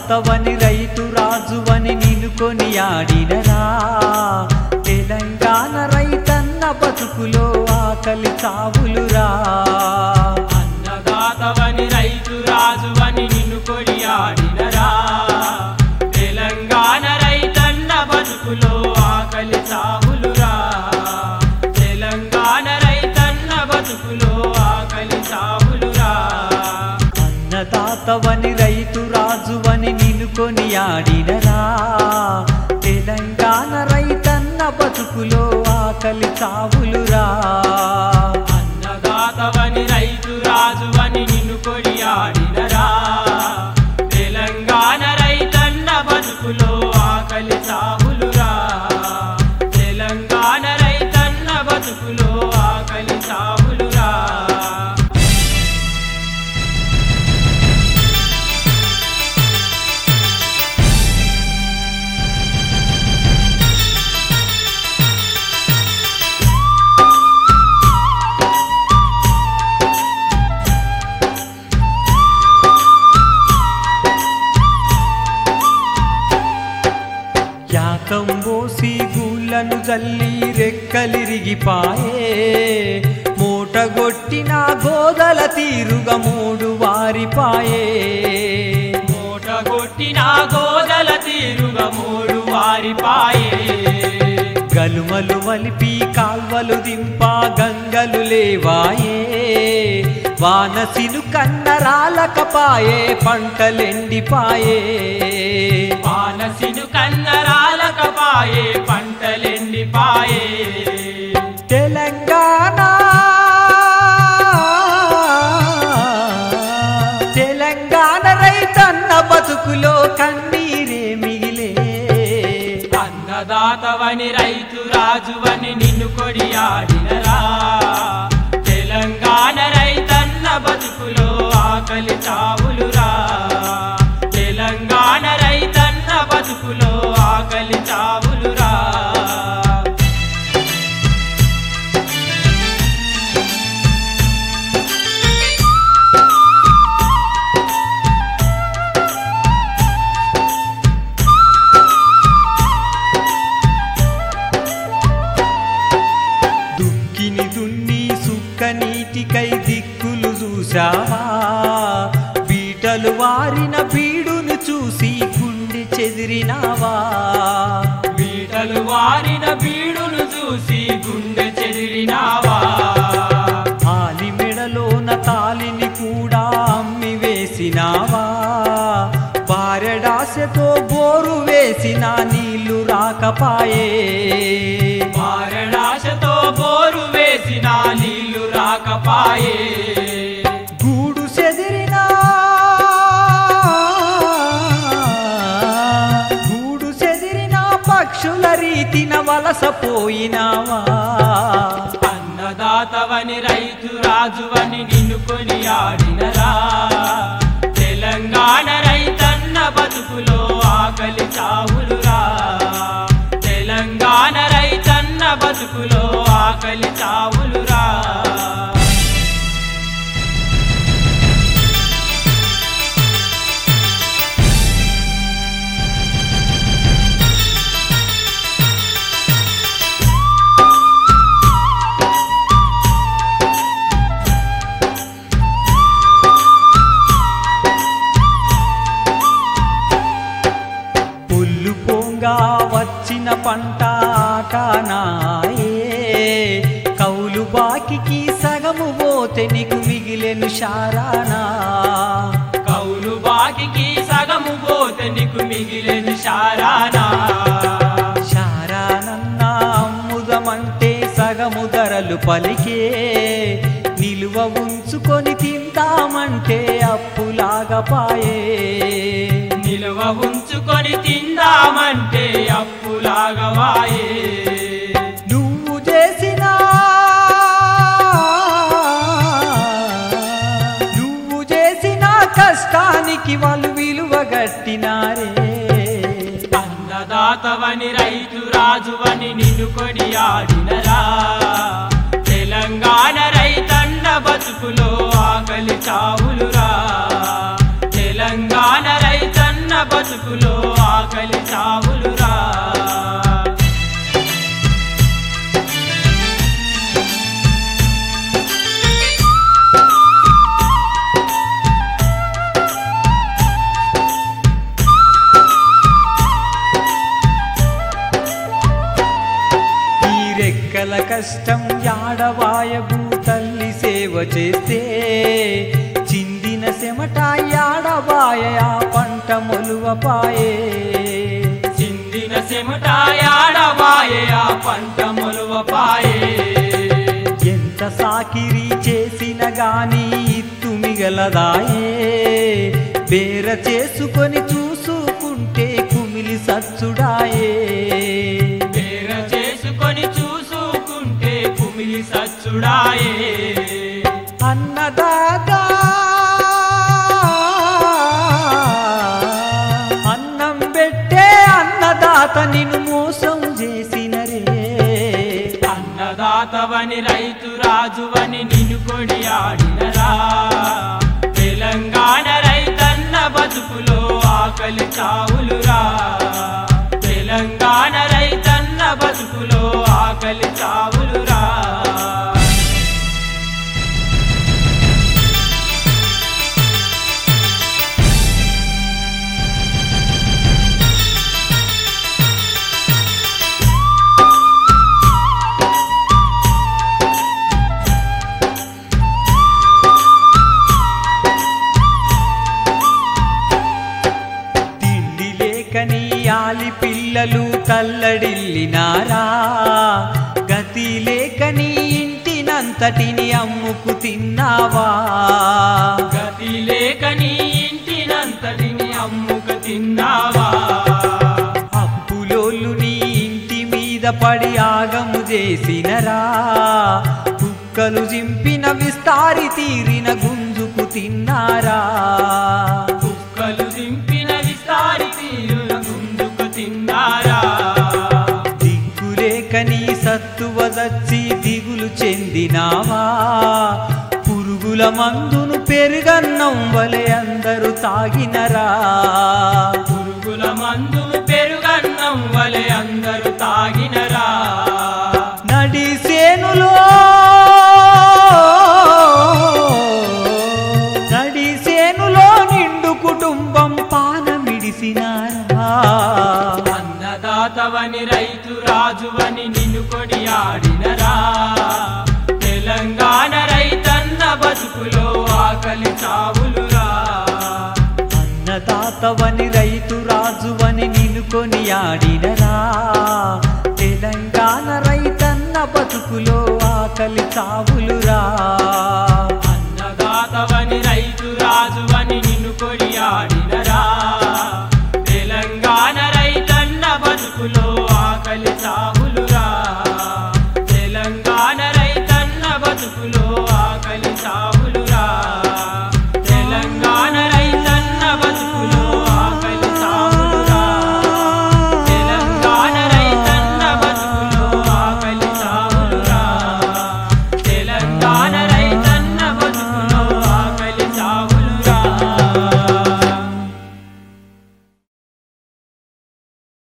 అన్నదాతవని రైతు రాజువని నిన్ను కొని ఆడినరా తెలంగాణ రైతన్న బతుకులో ఆకలి చావులురా అన్నదాతవని రైతు రాజువని నిన్ను కొడియాడినరా తెలంగాణ రైతన్న బతుకులో ఆకలి చావులురా తెలంగాణ రైతన్న బతుకులో ఆకలి చావులురా అన్నదాతవని రైతు రాజువని నిన్ను కొని ఆడినరా తెలంగాణ రైతన్న బతుకులో ఆకలి చావులురా అన్నదాతవని రైతు రాజువని నిన్ను కొడియాడినరా తెలంగాణ రైతన్న బతుకులో ఆకలి చావులురా తెలంగాణ రైతన్న బతుకులో ఆకలి చావులురా యాకం పోసి గూళ్ళను జల్లి రెక్కలిరిగిపాయే మూటగొట్టిన గోదల తీరుగా మూడు వారిపాయే మూట కొట్టిన గోదల తీరుగా మూడు వారిపాయే గలుమలు మలిపి కాల్వలు దింప గంగలు లేవాయే వానసిను కన్నరాలకపాయే పంటలెండిపాయే పానసిను కన్నరాలకపాయే పంటలెండిపాయే తెలంగాణ తెలంగాణ రైతన్న బతుకులో కన్నీరే మిగిలే అన్నదాతవని రైతు రాజువని నిన్ను కొడియాడినరా తెలంగాణ రైతన్న బతుకులో ఆకలి చావులురా తెలంగాణ రైతన్న బతుకులో ఆకలి చావులురా దుక్కిని దున్ని సుక్క నీటికై దిక్కులు చూశావా బీటలు వారిన బీడును చూసి గుండె చెదిరినావా బీటలు వారిన బీడును చూసి గుండె చెదిరినావా ఆలి మెడలోన తాలిని కూడా అమ్మి వేసినావా పారెడాసెతో బోరు వేసిన నీళ్లు రాకపాయే మారణాశతో బోరు వేసిన నీళ్లు రాకపాయే గూడు చెదిరినా గూడు చెదిరిన పక్షుల రీతిన వలసపోయినావా అన్నదాతవని రైతు రాజువని నిన్ను కొనియాడినరా తెలంగాణ రైతన్న బతుకులో ఆకలి చావులురా తెలంగాణ రైతన్న బతుకులో ఆకలి చావులురా పుల్లు పొంగా వచ్చిన పంట ఆటనాయే కౌలు బాకికి సగము పోతే నీకు మిగిలెను శారానా కౌలు బాకికి సగము పోతే నీకు మిగిలిన శారానా శారానన్నా అమ్ముదమంటే సగము ధరలు పలికే నిలువ ఉంచుకొని తిందామంటే అప్పులాగా పాయే నిలువ ఉంచుకొని తిందామంటే అప్పులాగా వాయే నువ్వు చేసిన నువ్వు చేసిన కష్టానికి వాళ్ళు విలువ గట్టినారే అన్నదాతవని రైతు రాజువని నిన్ను కొనియాడినరా తెలంగాణ రైతన్న బతుకులో ఆకలి చావులురా తెలంగాణ రైతన్న బతుకు కష్టం యాడవాయగు తల్లి సేవ చేస్తే చిందిన చెమట యాడవాయ ఆ పంట మొలువపాయే చిందిన చెమటాయాడబాయే ఆ పంట మొలువపాయే ఎంత సాకిరి చేసిన గాని ఇత్తు మిగలదాయే బేర చేసుకొని చూసుకుంటే కుమిలి సచ్చుడాయే పేర చేసుకొని చూసుకుంటే కుమిలి సచ్చుడాయే అన్నదాతా అన్నం పెట్టే అన్నదాత నిన్ను మోసం చేసినరే అన్నదాతవని రైతు రాజువని నిన్ను కొడి ఆడినరా తెలంగాణ రైతన్న బతుకులో ఆకలి చావులురా తెలంగాణ రైతన్న బతుకులో ఆకలి చావులురా తిండి లేకని ఆలి పిల్లలు తల్లడిల్లినారా గతి లేకని ఇంటినంతటిని అమ్ముకు తిన్నావా గతి లేక నీ ఇంటినంతటిని అమ్ముక తిన్నావా అప్పులోళ్ళు నీ ఇంటి మీద పడి ఆగము చేసినరా కుక్కలు జింపిన విస్తారి తీరిన గుంజుకు తిన్నారా కుక్కలు దింపిన విస్తారి తీరుల గుంజుకు తిన్నారా దిక్కులేక నీ సత్తువ దచ్చి దిగులు చెందినావా పురుగుల మందును పెరుగన్నం వలె అందరూ తాగినరా పురుగుల మందు పెరుగన్నం వలె అందరూ తాగినరా నడి సేనులో నడి సేనులో నిండు కుటుంబం పానమిడిసినారా అన్నదాతవని రైతు రాజువని నిన్ను కొడి ఆడినరా తెలంగాణ రైతన్న బతుకులో ఆకలి చావులురా అన్నదాతవని రైతు రాజువని నిన్ను కొని ఆడినరా తెలంగాణ రైతన్న బతుకులో ఆకలి చావు